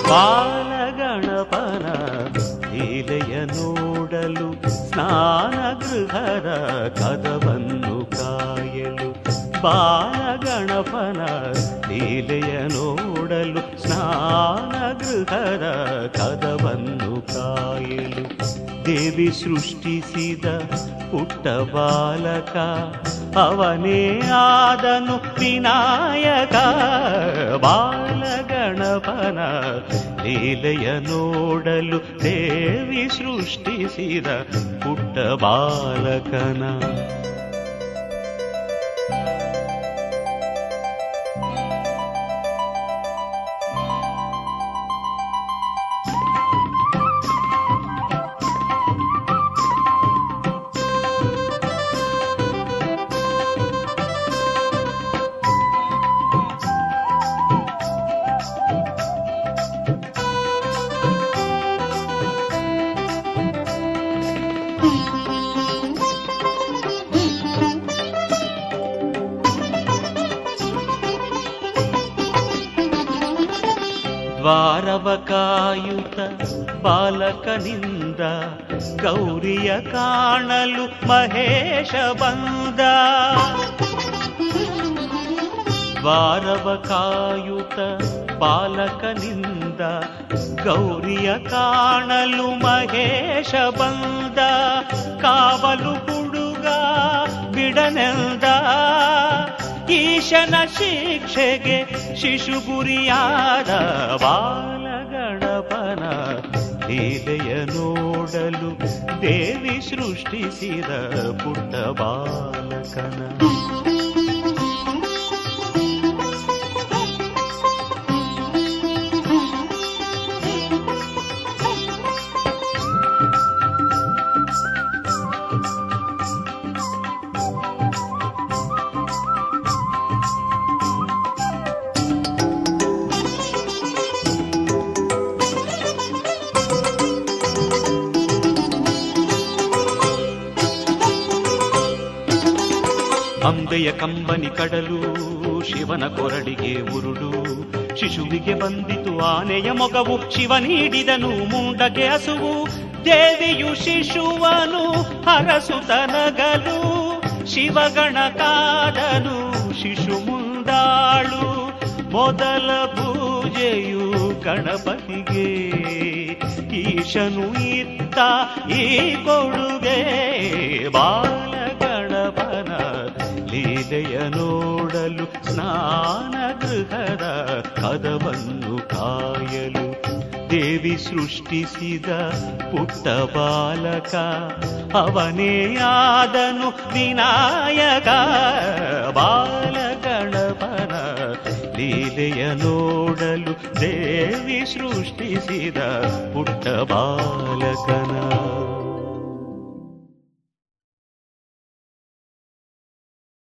ಬಾಲಗಣಪನ ಲೀಲೆಯ ನೋಡಲು ಸ್ನಾನ ಗೃಹದ ಕದವನ್ನು ಕಾಯಲು ಬಾಲಗಣಪನ ಲೀಲೆಯ ನೋಡಲು ಸ್ನಾನ ಗೃಹದ ಕದವನ್ನು ಕಾಯಲು ದೇವಿ ಸೃಷ್ಟಿಸಿದ ಪುಟ್ಟ ಬಾಲಕ ಅವನೇ ಆದನು ವಿನಾಯಕ ಬಾಲಗಣಪನ ಲೀಲೆಯ ನೋಡಲು ದೇವಿ ಸೃಷ್ಟಿಸಿದ ಪುಟ್ಟ ಬಾಲಕನ ದ್ವಾರವ ಕಾಯುತ ಬಾಲಕನಿಂದ ಗೌರಿಯ ಕಾಣಲು ಮಹೇಶ ಬಂದ ದ್ವಾರವ ಕಾಯುತ ಬಾಲಕನಿಂದ ಗೌರಿಯ ಕಾಣಲು ಮಹೇಶ ಬಂದ ಕಾವಲು ಹುಡುಗ ಬಿಡನೆಂದ ಈಶನ ಶಿಕ್ಷೆಗೆ ಶಿಶು ಗುರಿಯಾದ ಬಾಲಗಣಪನ ಲೀಲೆಯ ನೋಡಲು ದೇವಿ ಸೃಷ್ಟಿಸಿದ ಪುಟ್ಟ ಬಾಲಕನ ಅಂಬೆಯ ಕಂಬನಿ ಕಡಲು ಶಿವನ ಕೊರಳಿಗೆ ಉರುಳು ಶಿಶುವಿಗೆ ಬಂದಿತು ಆನೆಯ ಮೊಗವು ಶಿವ ನೀಡಿದನು ಮುಂಡಗೆ ಹಸುವು ದೇವಿಯು ಶಿಶುವನು ಹರಸುತನಗಲು ಶಿವಗಣ ಕಾದನು ಶಿಶು ಮುಂದಾಳು ಮೊದಲ ಪೂಜೆಯು ಗಣಪತಿಗೆ ಈಶನು ಇತ್ತ ಈ ಕೊಡುಗೆ ಬಾಲ ಗಣಪನ ಲೀಲೆಯ ನೋಡಲು ಸ್ನಾನ ಗೃಹದ ಕದವನ್ನು ಕಾಯಲು ದೇವಿ ಸೃಷ್ಟಿಸಿದ ಪುಟ್ಟ ಬಾಲಕ ಅವನೇ ಆದನು ವಿನಾಯಕ ಬಾಲಗಣಪನ ಲೀಲೆಯ ನೋಡಲು ದೇವಿ ಸೃಷ್ಟಿಸಿದ ಪುಟ್ಟ ಬಾಲಕನ